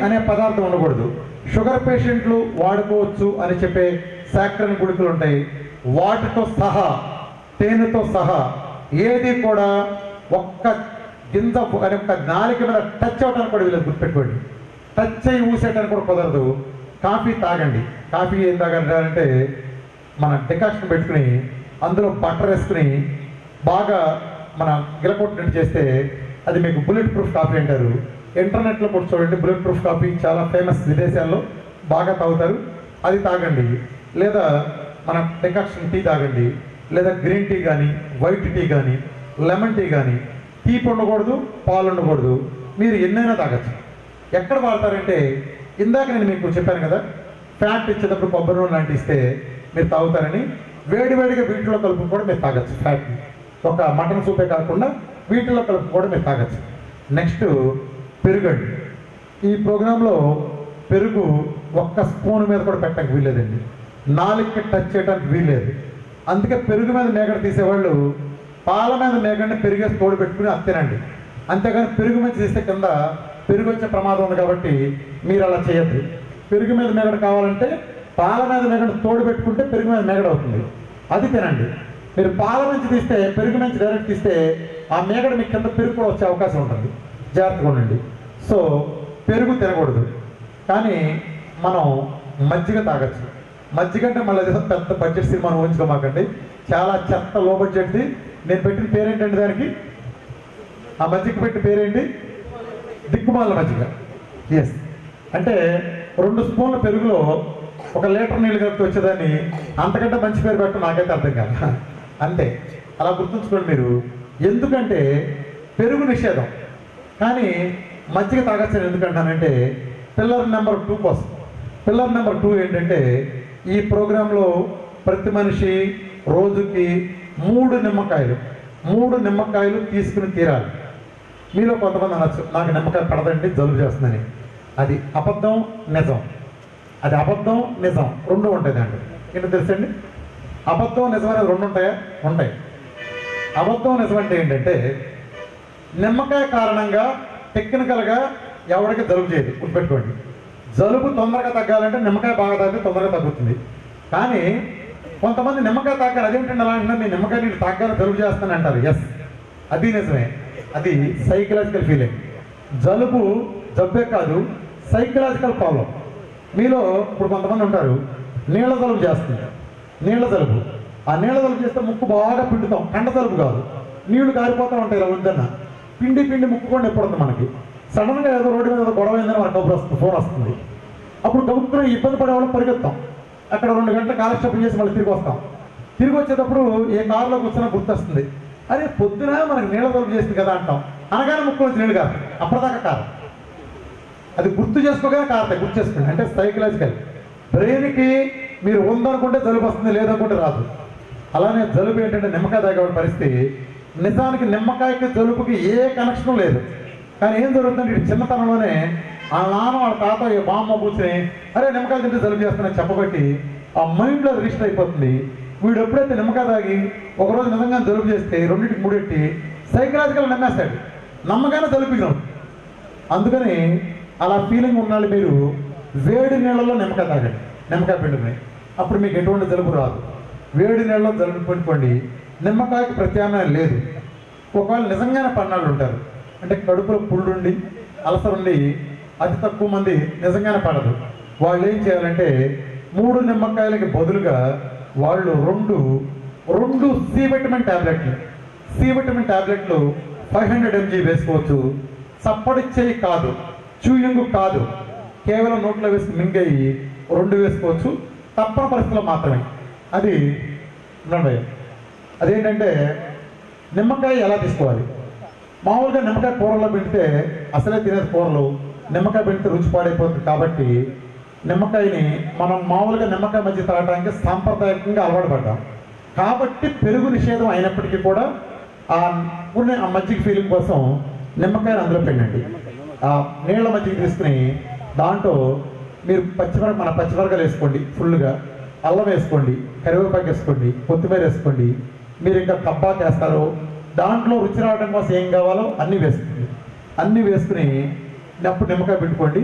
అనే పదార్థం ఉండకూడదు షుగర్ పేషెంట్లు వాడుకోవచ్చు అని చెప్పే సాక్రన్ గుళికలు ఉంటాయి వాటితో సహా తేనెతో సహా ఏది కూడా ఒక్క గింజ అని ఒక్క నాలుక మీద టచ్ అవడానికి కూడా వీళ్ళు గుర్తుపెట్టుకోండి టచ్ అయ్యి ఊసేయడానికి కూడా కుదరదు కాఫీ తాగండి కాఫీ ఏం తాగండి అంటే మన డికాషన్ పెట్టుకుని అందులో బటర్ వేసుకుని బాగా మన గిలకొట్టినట్టు చేస్తే అది మీకు బుల్లెట్ ప్రూఫ్ కాఫీ అంటారు ఇంటర్నెట్లో కూడా చూడండి బుల్లెట్ ప్రూఫ్ కాఫీ చాలా ఫేమస్ విదేశాల్లో బాగా తాగుతారు అది తాగండి లేదా మన డికాక్షన్ టీ తాగండి లేదా గ్రీన్ టీ కానీ వైట్ టీ కానీ లెమన్ టీ కానీ తీపి ఉండకూడదు పాలు ఉండకూడదు మీరు ఎన్నైనా తాగచ్చు ఎక్కడ వాడతారంటే ఇందాక నేను మీకు చెప్పాను కదా ఫ్యాట్ ఇచ్చేటప్పుడు కొబ్బరి నూనె లాంటి ఇస్తే మీరు తాగుతారని వేడివేడిగా వీటిలో కలుపు కూడా మీరు తాగచ్చు ఫ్యాట్ని ఒక మటన్ సూపే కాకుండా వీటిలో కలుపు కూడా మీరు తాగచ్చు నెక్స్ట్ పెరుగండి ఈ ప్రోగ్రాంలో పెరుగు ఒక్క స్పూన్ మీద కూడా పెట్టడానికి వీల్లేదండి నాలుగుకి టచ్ చేయడానికి వీల్లేదు అందుకే పెరుగు మీద మేగడ తీసేవాళ్ళు పాల మీద మేగడిని పెరిగేసి తోడు పెట్టుకుని అత్తేనండి అంతేగాని పెరుగు మీద తీస్తే కింద పెరుగు వచ్చే ప్రమాదం ఉంది కాబట్టి మీరు అలా చేయొద్దు పెరుగు మీద మేగడ కావాలంటే పాల మీద మేగడ తోడు పెట్టుకుంటే పెరుగు మీద మేగడ అవుతుంది అది తినండి మీరు పాల నుంచి తీస్తే పెరుగు నుంచి డైరెక్ట్ తీస్తే ఆ మేగడ మీకు కింద పెరుగు కూడా వచ్చే అవకాశం ఉంటుంది జాగ్రత్తగా ఉండండి సో పెరుగు తినకూడదు కానీ మనం మజ్జిగ తాగొచ్చు మజ్జిగ అంటే మళ్ళీ అదేదో పెద్ద బడ్జెట్ సినిమా ఊహించుకోమాకండి చాలా చెత్త లో బడ్జెట్ది నేను పెట్టిన పేరేంటండి దానికి ఆ మజ్జిగ పెట్టిన పేరేంటి దిక్కుమాల మజ్జిగ ఎస్ అంటే రెండు స్పూన్ల పెరుగులో ఒక లీటర్ నీళ్ళు కలిపి వచ్చేదాన్ని అంతకంటే మంచి పేరు పెట్టడం నాకైతే అర్థం కాదు అంతే అలా గుర్తుంచుకోండి మీరు ఎందుకంటే పెరుగు నిషేధం కానీ మజ్జిగ తాగచ్చని ఎందుకంటానంటే పిల్లర్ నెంబర్ టూ కోసం పిల్లర్ నెంబర్ టూ ఏంటంటే ఈ ప్రోగ్రాంలో ప్రతి మనిషి రోజుకి మూడు నిమ్మకాయలు మూడు నిమ్మకాయలు తీసుకుని తీరాలి మీలో కొంతమంది అనొచ్చు నాకు నిమ్మకాయ పడదండి జలుబు చేస్తుందని అది అబద్ధం నిజం అది అబద్ధం నిజం రెండు ఉంటాయి దాంట్లో ఏంటో తెలుసండి అబద్ధం నిజం అనేది రెండు ఉంటాయా ఉంటాయి అబద్ధం నిజం అంటే ఏంటంటే నిమ్మకాయ కారణంగా టెక్నికల్గా ఎవరికి జలుబు చేయదు గుర్తుపెట్టుకోండి జలుబు తొందరగా తగ్గాలంటే నిమ్మకాయ బాగా తాగితే తొందరగా తగ్గుతుంది కానీ కొంతమంది నిమ్మకాయ తాగాలి అదేంటండి అలా అంటున్నా మీ నిమ్మకాయ నీళ్ళు తాగాలి జలుబు చేస్తాను అంటారు ఎస్ అది నిజమే అది సైకలాజికల్ ఫీలింగ్ జలుబు జబ్బే కాదు సైకలాజికల్ ప్రాబ్లం మీలో ఇప్పుడు కొంతమంది ఉంటారు నీళ్ళ జలుబు చేస్తుంది నీళ్ళ జలుబు ఆ నీళ్ళ జలుబు చేస్తే ముక్కు బాగా పిండుతాం కండ జలుబు కాదు నీళ్లు కారిపోతూ ఉంటాయి ఇలా వద్దన్న పిండి పిండి ముక్కు కూడా ఎప్పుడుతుంది మనకి సడన్ గా ఏదో రోడ్డు మీద ఏదో గొడవ అయిందని మనకు కబురు వస్తుంది ఫోన్ వస్తుంది అప్పుడు గబుక్కున ఇబ్బంది పడే వాళ్ళం పరిగెత్తాం అక్కడ రెండు గంటల కాలక్షేపం చేసి మళ్ళీ తిరిగి వస్తాం తిరిగి వచ్చేటప్పుడు ఏ కారులో కూర్చున్నా గుర్తొస్తుంది అరే పొద్దున మనకి నీళ్ళ జలుబు చేసింది కదా అంటాం అనగానే ముక్కు నుంచి నీళ్ళు కాదు అప్పటిదాకా కాదు అది గుర్తు చేసుకోగానే కారతాయి గుర్తు చేసుకోండి అంటే సైకలాజికల్ బ్రెయిన్కి మీరు ఉందనుకుంటే జలుబు వస్తుంది లేదనుకుంటే రాదు అలానే జలుబు ఏంటంటే నిమ్మకాయ తాగే పరిస్థితి నిజానికి నిమ్మకాయకి జలుబుకి ఏ కనెక్షన్ లేదు కానీ ఏం జరుగుతుందంటే ఇటు చిన్నతనంలోనే ఆ నాన్న వాళ్ళ తాత ఈ బామ్మ కూర్చొని అరే నిమ్మకాయ తింటే జలుబు చేస్తున్నా చెప్పబట్టి ఆ మైండ్లో అది రిజిస్టర్ అయిపోతుంది వీడు ఎప్పుడైతే నిమ్మకాయ తాగి ఒకరోజు నిజంగా జలుబు చేస్తే రెండింటికి మూడెట్టి సైకలాజికల్ నమ్మేస్తాడు నమ్మగానే జలుబు అందుకని అలా ఫీలింగ్ ఉన్నాళ్ళు మీరు వేడి నీళ్ళలో నిమ్మకాయ తాగండి నిమ్మకాయ పిండుకుని అప్పుడు మీకు ఎటువంటి జలుబు రాదు వేడి నీళ్ళలో జలుబు పిండుకోండి నిమ్మకాయకి ప్రత్యామ్నాయం లేదు ఒకవేళ నిజంగానే పన్నాళ్ళు ఉంటారు అంటే కడుపులో పుళ్ళుండి అలసర ఉండి అతి తక్కువ మంది నిజంగానే పడదు వాళ్ళు ఏం చేయాలంటే మూడు నిమ్మకాయలకి బదులుగా వాళ్ళు రెండు రెండు సి విటమిన్ టాబ్లెట్లు సి విటమిన్ టాబ్లెట్లు ఫైవ్ హండ్రెడ్ ఎంజీ వేసుకోవచ్చు చప్పడి చేయి కాదు చూయింగు కాదు కేవలం నోట్లో వేసి మింగయి రెండు వేసుకోవచ్చు తప్పని పరిస్థితుల్లో మాత్రమే అది ఉండండి అదేంటంటే నిమ్మకాయ ఎలా తీసుకోవాలి మామూలుగా నిమ్మకాయ కూరలో పిండితే అసలే తినేది కూరలు నిమ్మకాయ పిండితే రుచి పాడైపోతుంది కాబట్టి నిమ్మకాయని మనం మామూలుగా నిమ్మకాయ మధ్య తాగడానికి సాంప్రదాయకంగా అలవాటు పడ్డాం కాబట్టి పెరుగు నిషేధం అయినప్పటికీ కూడా ఆ ఉన్న ఆ మజ్జిగ ఫీలింగ్ కోసం నిమ్మకాయని అందులో పిండండి ఆ నీళ్ళ మజ్జిగ తీసుకుని దాంట్లో మీరు పచ్చిమిర మన పచ్చిమిరకాయలు వేసుకోండి ఫుల్గా అల్లం వేసుకోండి కరివేపాకు వేసుకోండి కొత్తిమీర వేసుకోండి మీరు ఇంకా కబ్బాకి వేస్తారు దాంట్లో రుచి రావడం కోసం ఏం కావాలో అన్నీ వేసుకోండి అన్నీ వేసుకుని అప్పుడు నిమ్మకాయ పెట్టుకోండి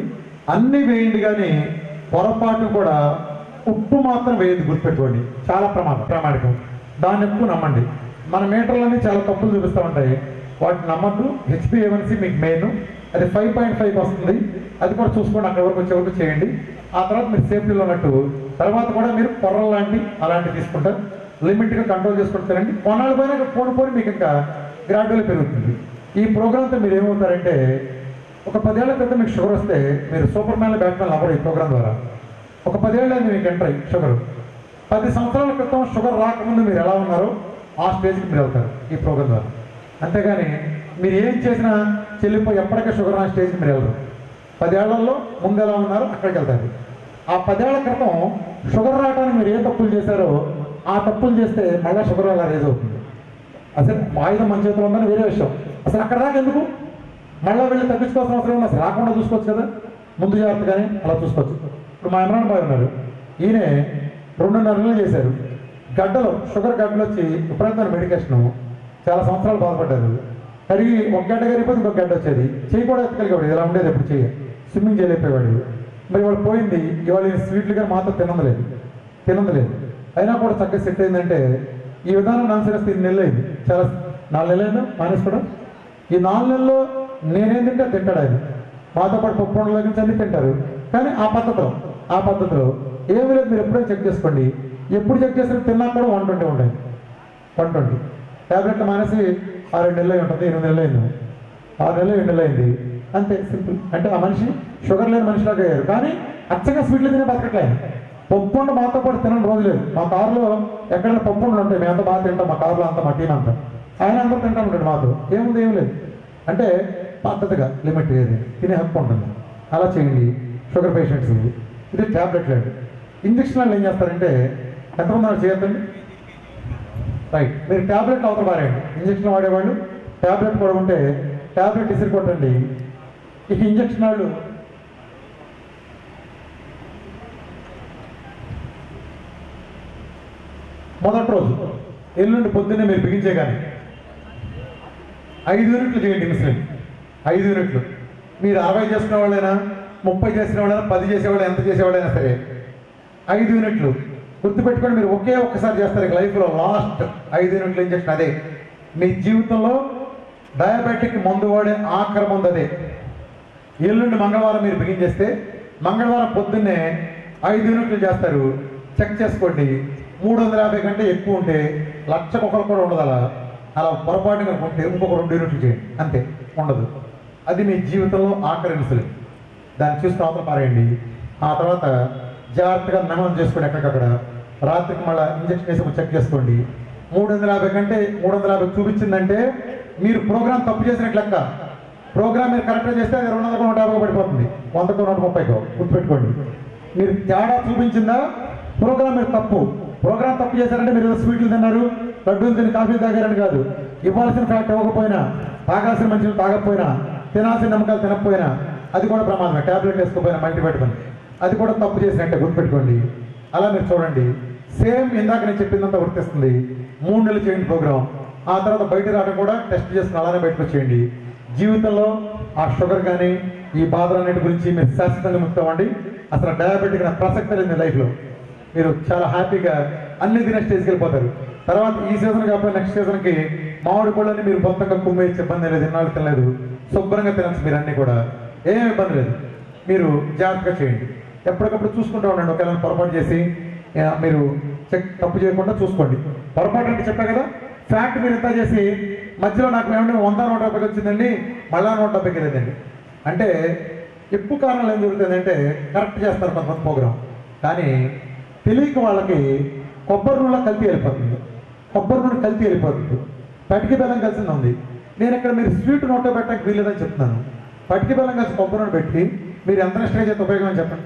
అన్ని వేయండి కానీ పొరపాటు కూడా ఉప్పు మాత్రం వేయద్దు గుర్తుపెట్టుకోండి చాలా ప్రమాదం ప్రామాణికం దాన్ని ఎక్కువ నమ్మండి మన మీటర్లన్నీ చాలా తప్పులు చూపిస్తూ ఉంటాయి వాటిని నమ్మద్దు హెచ్పిఏవన్సీ మీకు మెయిన్ అది ఫైవ్ పాయింట్ ఫైవ్ వస్తుంది అది కూడా చూసుకోండి అక్కడ వరకు వచ్చే వరకు చేయండి ఆ తర్వాత మీరు సేఫ్టీలో ఉన్నట్టు తర్వాత కూడా మీరు పొర్రలు లాంటి అలాంటివి తీసుకుంటారు లిమిట్గా కంట్రోల్ చేసుకుంటూ తినండి కొన్నాళ్ళు పోయినా పోను పోని మీకు ఇంకా గ్రాడ్యువల్ పెరుగుతుంది ఈ ప్రోగ్రామ్తో మీరు ఏమవుతారంటే ఒక పదేళ్ల క్రితం మీకు షుగర్ వస్తే మీరు సూపర్ మ్యాన్ బ్యాట్మెన్ అవ్వరు ఈ ప్రోగ్రామ్ ద్వారా ఒక పదేళ్ళ మీకు ఎంటర్ అయ్యి షుగర్ పది సంవత్సరాల క్రితం షుగర్ రాకముందు మీరు ఎలా ఉన్నారో ఆ స్టేజ్కి మీరు వెళ్తారు ఈ ప్రోగ్రామ్ ద్వారా అంతేగాని మీరు ఏం చేసినా చెల్లిపోయి ఎప్పటికీ షుగర్ ఆ స్టేజ్కి మీరు వెళ్ళరు పదేళ్లలో ముందు ఎలా ఉన్నారో అక్కడికి వెళ్తారు ఆ పదేళ్ల క్రితం షుగర్ రావడానికి మీరు ఏ తప్పులు చేశారో ఆ తప్పులు చేస్తే మళ్ళీ షుగర్ అలా రేజ్ అవుతుంది అసలు ఆయుధం మన చేతిలో ఉందని వేరే విషయం అసలు అక్కడ దాకా ఎందుకు మళ్ళీ వెళ్ళి తగ్గించుకోవాల్సిన అవసరం ఉంది అసలు రాకుండా చూసుకోవచ్చు కదా ముందు జాగ్రత్తగానే అలా చూసుకోవచ్చు ఇప్పుడు మా ఇమ్రాన్ బాయ్ ఉన్నారు ఈయన రెండున్నర నెలలు చేశారు గడ్డలో షుగర్ గడ్డలు వచ్చి విపరీతమైన మెడికేషన్ చాలా సంవత్సరాలు బాధపడ్డారు కరిగి ఒక గడ్డ కరిగిపోతే ఇంకొక గడ్డ వచ్చేది చేయి కూడా ఎత్తగలిగేవాడు ఇలా ఉండేది ఎప్పుడు చెయ్యి స్విమ్మింగ్ చేయలేకపోయేవాడు మరి వాళ్ళు పోయింది ఇవాళ ఈయన స్వీట్లు కానీ మాతో తినందలేదు తినందలేదు అయినా కూడా చక్కగా సెట్ అయిందంటే ఈ విధానం అనుసరిస్తే ఇన్ని నెలలు అయింది చాలా నాలుగు నెలలు అయిందా మానేసుకోవడం ఈ నాలుగు నెలల్లో నేనేం తింటే అది తింటాడు ఆయన మాతో పాటు పప్పు ఉండల నుంచి అన్ని తింటారు కానీ ఆ పద్ధతిలో ఆ పద్ధతిలో ఏమీ లేదు మీరు ఎప్పుడైనా చెక్ చేసుకోండి ఎప్పుడు చెక్ చేసినా తిన్నా కూడా వన్ ట్వంటీ ఉంటాయి వన్ ట్వంటీ ట్యాబ్లెట్లు మానేసి ఆరు నెలలు అయి ఉంటుంది ఎనిమిది నెలలు అయింది ఆరు నెలలు ఏడు నెలలు అయింది అంతే సింపుల్ అంటే ఆ మనిషి షుగర్ లేని మనిషిలాగా అయ్యారు కానీ అచ్చగా స్వీట్లు తినే బతకట్లేదు పప్పు ఉండ మాతో పాటు తినని రోజు లేదు మా కారులో ఎక్కడైనా పప్పు ఉండి ఉంటాయి మేము అంత బాగా తింటాం మా కారులో అంతా మా టీం అంతా ఆయన అందరూ తింటా ఉంటాడు మాతో ఏముంది ఏం లేదు అంటే పద్ధతిగా లిమిట్ ఏది తినే హక్కు ఉంటుంది అలా చేయండి షుగర్ పేషెంట్స్ ఇది ట్యాబ్లెట్లు అండి ఇంజక్షన్ వాళ్ళు ఏం చేస్తారంటే ఎంతమంది వాళ్ళు చేయొద్దండి రైట్ మీరు ట్యాబ్లెట్ అవతల పారేయండి ఇంజక్షన్ వాడేవాళ్ళు ట్యాబ్లెట్ కూడా ఉంటే ట్యాబ్లెట్ ఇసిరి కొట్టండి ఇక ఇంజక్షన్ వాళ్ళు మొదటి రోజు ఎల్లుండి పొద్దున్నే మీరు బిగించే కానీ ఐదు యూనిట్లు చేయండి ఇన్సులిన్ ఐదు యూనిట్లు మీరు అరవై చేసిన వాళ్ళైనా ముప్పై చేసిన వాళ్ళైనా పది చేసేవాళ్ళు ఎంత చేసేవాళ్ళైనా సరే ఐదు యూనిట్లు గుర్తుపెట్టుకొని మీరు ఒకే ఒక్కసారి చేస్తారు ఇక లైఫ్లో లాస్ట్ ఐదు యూనిట్లు ఇంజక్షన్ అదే మీ జీవితంలో డయాబెటిక్ మందు వాడే ఆఖరి మందు అదే ఎల్లుండి మంగళవారం మీరు బిగించేస్తే మంగళవారం పొద్దున్నే ఐదు యూనిట్లు చేస్తారు చెక్ చేసుకోండి మూడు వందల యాభై కంటే ఎక్కువ ఉంటే లక్షకు ఒకరు కూడా ఉండదు అలా అలా పొరపాటుగా ఉంటే ఇంకొక రెండు యూనిట్లు చేయండి అంతే ఉండదు అది మీ జీవితంలో ఆఖరి ఇన్సులిన్ దాన్ని చూసి అవతల పారేయండి ఆ తర్వాత జాగ్రత్తగా నమనం చేసుకోండి ఎక్కడికక్కడ రాత్రికి మళ్ళీ ఇంజక్షన్ వేసి చెక్ చేసుకోండి మూడు వందల యాభై కంటే మూడు వందల యాభై చూపించిందంటే మీరు ప్రోగ్రామ్ తప్పు చేసినట్లు లెక్క ప్రోగ్రామ్ మీరు కరెక్ట్గా చేస్తే అది రెండు వందలకు నూట యాభై పడిపోతుంది వందకు నూట ముప్పైకో గుర్తుపెట్టుకోండి మీరు తేడా చూపించిందా ప్రోగ్రామ్ మీరు తప్పు ప్రోగ్రామ్ తప్పు చేశారంటే మీరు ఏదో స్వీట్లు తిన్నారు లడ్డూలు తిని కాఫీ తాగారని కాదు ఇవ్వాల్సిన ఫ్యాక్ట్ ఇవ్వకపోయినా తాగాల్సిన మంచిని తాగకపోయినా తినాల్సిన నమ్మకాలు తినకపోయినా అది కూడా ప్రమాదమే ట్యాబ్లెట్ వేసుకోపోయినా మల్టీ పెట్టుకుని అది కూడా తప్పు చేసినట్టే గుర్తుపెట్టుకోండి అలా మీరు చూడండి సేమ్ ఇందాక నేను చెప్పిందంతా వర్తిస్తుంది మూడు నెలలు చేయండి ప్రోగ్రామ్ ఆ తర్వాత బయట రావడం కూడా టెస్ట్ చేసుకుని అలానే బయటకు వచ్చేయండి జీవితంలో ఆ షుగర్ కానీ ఈ బాధలన్నిటి గురించి మీరు శాశ్వతంగా ముక్తమండి అసలు డయాబెటిక్ నా ప్రసక్తి లేదు మీ లైఫ్లో మీరు చాలా హ్యాపీగా అన్ని తినే స్టేజ్కి వెళ్ళిపోతారు తర్వాత ఈ సీజన్ కాకపోతే నెక్స్ట్ సీజన్కి మామిడి పళ్ళని మీరు మొత్తంగా కుమ్మేసి ఇబ్బంది లేదు ఇన్నాళ్ళు తినలేదు శుభ్రంగా తినచ్చు మీరు అన్నీ కూడా ఏం ఇబ్బంది లేదు మీరు జాగ్రత్తగా చేయండి ఎప్పటికప్పుడు చూసుకుంటూ ఉండండి ఒకవేళ పొరపాటు చేసి ఆ, మీరు చెక్ తప్పు చేయకుండా చూసుకోండి పొరపాటు అంటే చెప్పా కదా ఫ్యాక్ట్ మీరు ఎంత చేసి మధ్యలో నాకు ఏమంటే వంద నూట డెబ్బైకి వచ్చిందండి మళ్ళా నూట డెబ్బైకి వెళ్ళిందండి అంటే ఎక్కువ కారణాలు ఏం జరుగుతుందంటే కరెక్ట్ చేస్తారు కొంతమంది ప్రోగ్రామ్ కానీ తెలియక వాళ్ళకి కొబ్బరి నూనెలో కల్తీ వెళ్ళిపోతుంది కొబ్బరి నూనె కల్తీ వెళ్ళిపోతుంది పటికి బెల్లం కలిసింది ఉంది నేను ఇక్కడ మీరు స్వీట్ నోట్లో పెట్టడానికి వీలేదని చెప్తున్నాను పటికి బెల్లం కలిసి కొబ్బరి నూనె పెట్టి మీరు ఎంత నిష్టగా చేస్తే ఉపయోగం అని చెప్పండి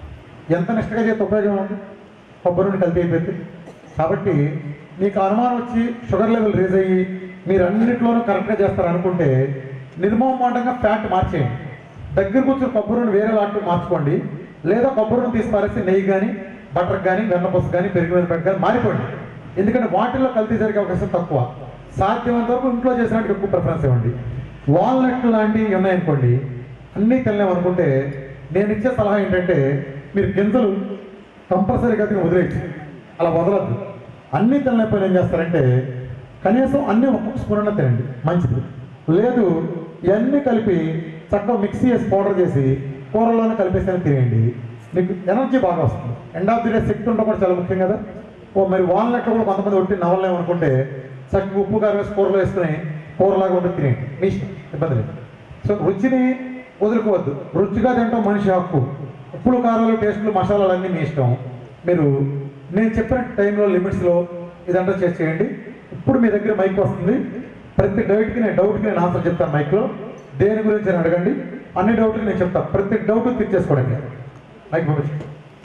ఎంత నిష్టగా చేస్తే ఉపయోగం ఉంది కొబ్బరి నూనె కల్తీ అయిపోయింది కాబట్టి మీకు అనుమానం వచ్చి షుగర్ లెవెల్ రేజ్ అయ్యి మీరు అన్నింటిలోనూ కరెక్ట్గా చేస్తారు అనుకుంటే నిర్మోహమాటంగా ఫ్యాట్ మార్చేయండి దగ్గర కూర్చొని కొబ్బరి నూనె వేరే లాంటివి మార్చుకోండి లేదా కొబ్బరి నూనె తీసి పారేసి నెయ్యి కానీ బటర్ కానీ వెన్నపూస కానీ పెరుగు మీద పెట్టి కానీ మారిపోండి ఎందుకంటే వాటిల్లో కల్తీ జరిగే అవకాశం తక్కువ సాధ్యమైనంత వరకు ఇంట్లో చేసినట్టు ఎక్కువ ప్రిఫరెన్స్ ఇవ్వండి వాల్నట్ లాంటివి ఉన్నాయనుకోండి అన్నీ తినలేము అనుకుంటే నేను ఇచ్చే సలహా ఏంటంటే మీరు గింజలు కంపల్సరీగా తిని వదిలేయచ్చు అలా వదలద్దు అన్నీ తినలేకపోయినా ఏం చేస్తారంటే కనీసం అన్నీ ఒక్కొక్క స్పూన్ అన్న తినండి మంచిది లేదు ఇవన్నీ కలిపి చక్కగా మిక్సీ చేసి పౌడర్ చేసి కూరలోనే కలిపేసి తినేయండి మీకు ఎనర్జీ బాగా వస్తుంది ఎండ్ ఆఫ్ ది డే శక్తి ఉండడం కూడా చాలా ముఖ్యం కదా ఓ మరి వాల్నట్లు కూడా కొంతమంది ఒట్టి నవ్వలేము అనుకుంటే చక్కగా ఉప్పు కారం వేసి కూరలో వేసుకుని కూరలాగా ఉంటే తినేయండి మీ ఇష్టం ఇబ్బంది లేదు సో రుచిని వదులుకోవద్దు రుచిగా తింటాం మనిషి హక్కు ఉప్పులు కారాలు టేస్టులు మసాలాలు అన్నీ మీ ఇష్టం మీరు నేను చెప్పిన టైంలో లిమిట్స్లో ఇదంతా చేసి చేయండి ఇప్పుడు మీ దగ్గర మైక్ వస్తుంది ప్రతి డౌట్కి నేను డౌట్కి నేను ఆన్సర్ చెప్తాను మైక్లో దేని గురించి అని అడగండి అన్ని డౌట్కి నేను చెప్తాను ప్రతి డౌట్ తీర్చేసుకోవడానికి మైక్ పంపించండి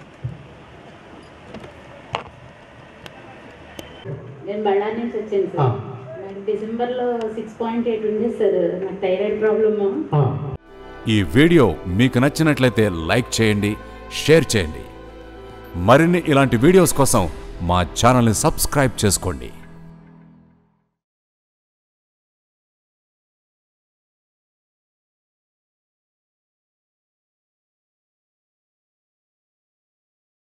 నేను బళ్ళారి నుంచి వచ్చాను ఆ. సార్ నాకు డిసెంబర్లో సిక్స్ పాయింట్ ఎయిట్ ఉంది సార్ నాకు థైరాయిడ్ ప్రాబ్లము ఆ. ఈ వీడియో మీకు నచ్చినట్లయితే లైక్ చేయండి షేర్ చేయండి మరిన్ని ఇలాంటి వీడియోస్ కోసం మా ఛానల్ని సబ్స్క్రైబ్ చేసుకోండి